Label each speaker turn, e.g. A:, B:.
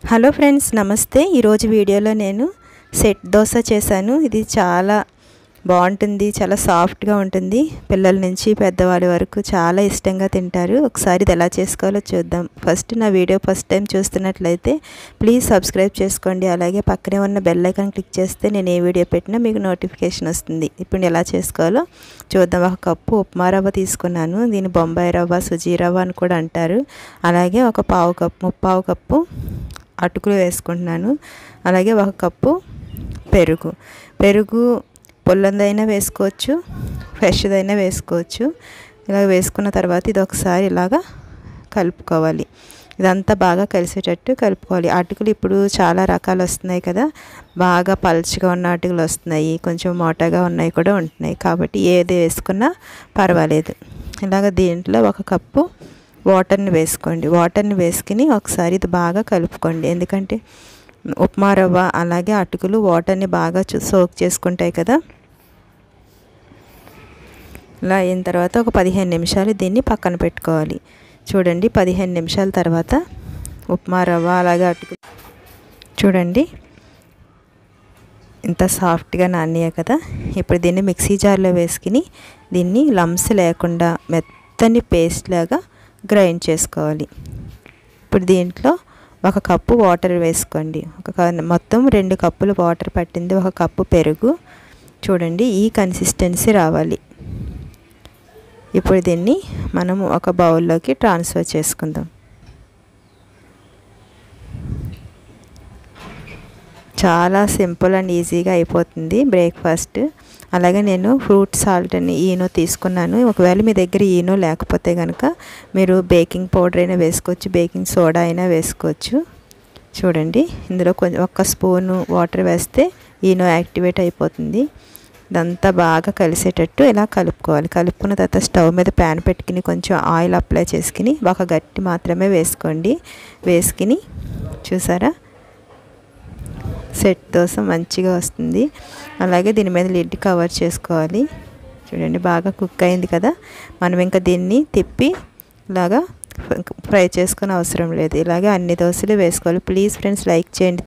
A: hello friends నమస్తే ఈరోజు వీడియోలో నేను సెట్ దోశ చేశాను ఇది చాలా బాగుంటుంది చాలా సాఫ్ట్గా ఉంటుంది పిల్లల నుంచి పెద్దవాళ్ళ వరకు చాలా ఇష్టంగా తింటారు ఒకసారి ఇది ఎలా చేసుకోవాలో చూద్దాం ఫస్ట్ నా వీడియో ఫస్ట్ టైం చూస్తున్నట్లయితే ప్లీజ్ సబ్స్క్రైబ్ చేసుకోండి అలాగే పక్కనే ఉన్న బెల్ ఐకాన్ క్లిక్ చేస్తే నేను ఏ వీడియో పెట్టినా మీకు నోటిఫికేషన్ వస్తుంది ఇప్పుడు ఎలా చేసుకోవాలో చూద్దాం ఒక కప్పు ఉప్మా రవ్వ తీసుకున్నాను దీన్ని బొంబాయి రవ్వ సుజీ రవ్వ అని కూడా అంటారు అలాగే ఒక పావు కప్పు ముప్పావు కప్పు అటుకులు వేసుకుంటున్నాను అలాగే ఒక కప్పు పెరుగు పెరుగు పొల్లందైనా వేసుకోవచ్చు ఫ్రెష్దైనా వేసుకోవచ్చు ఇలా వేసుకున్న తర్వాత ఇది ఒకసారి ఇలాగా కలుపుకోవాలి ఇదంతా బాగా కలిసేటట్టు కలుపుకోవాలి అటుకులు ఇప్పుడు చాలా రకాలు వస్తున్నాయి కదా బాగా పల్చగా ఉన్న అటుకులు వస్తున్నాయి కొంచెం మోటాగా ఉన్నాయి కూడా ఉంటున్నాయి కాబట్టి ఏది వేసుకున్నా పర్వాలేదు ఇలాగ దీంట్లో ఒక కప్పు వాటర్ని వేసుకోండి వాటర్ని వేసుకుని ఒకసారి ఇది బాగా కలుపుకోండి ఎందుకంటే ఉప్మా రవ్వ అలాగే అటుకులు వాటర్ని బాగా సోక్ చేసుకుంటాయి కదా ఇలా అయిన తర్వాత ఒక పదిహేను నిమిషాలు దీన్ని పక్కన పెట్టుకోవాలి చూడండి పదిహేను నిమిషాల తర్వాత ఉప్మా రవ్వ అలాగే అటుకులు చూడండి ఇంత సాఫ్ట్గా నానియా కదా ఇప్పుడు దీన్ని మిక్సీ జార్లో వేసుకుని దీన్ని లమ్స్ లేకుండా మెత్తని పేస్ట్ లాగా గ్రైండ్ చేసుకోవాలి ఇప్పుడు దీంట్లో ఒక కప్పు వాటర్ వేసుకోండి ఒక మొత్తం రెండు కప్పులు వాటర్ పట్టింది ఒక కప్పు పెరుగు చూడండి ఈ కన్సిస్టెన్సీ రావాలి ఇప్పుడు దీన్ని మనం ఒక బౌల్లోకి ట్రాన్స్ఫర్ చేసుకుందాం చాలా సింపుల్ అండ్ ఈజీగా అయిపోతుంది బ్రేక్ఫాస్ట్ అలాగే నేను ఫ్రూట్ సాల్ట్ అని ఈనో తీసుకున్నాను ఒకవేళ మీ దగ్గర ఈనో లేకపోతే కనుక మీరు బేకింగ్ పౌడర్ అయినా వేసుకోవచ్చు బేకింగ్ సోడా అయినా వేసుకోవచ్చు చూడండి ఇందులో కొంచెం ఒక్క స్పూను వాటర్ వేస్తే ఈనో యాక్టివేట్ అయిపోతుంది ఇదంతా బాగా కలిసేటట్టు ఇలా కలుపుకోవాలి కలుపుకున్న తర్వాత స్టవ్ మీద ప్యాన్ పెట్టుకుని కొంచెం ఆయిల్ అప్లై చేసుకుని ఒక గట్టి మాత్రమే వేసుకోండి వేసుకుని చూసారా సెట్ దోశ మంచిగా వస్తుంది అలాగే దీని మీద లిడ్ కవర్ చేసుకోవాలి చూడండి బాగా కుక్ అయింది కదా మనం ఇంకా దీన్ని తిప్పి ఇలాగా ఫ్రై చేసుకునే అవసరం లేదు ఇలాగే అన్ని దోశలు వేసుకోవాలి ప్లీజ్ ఫ్రెండ్స్ లైక్ చేయండి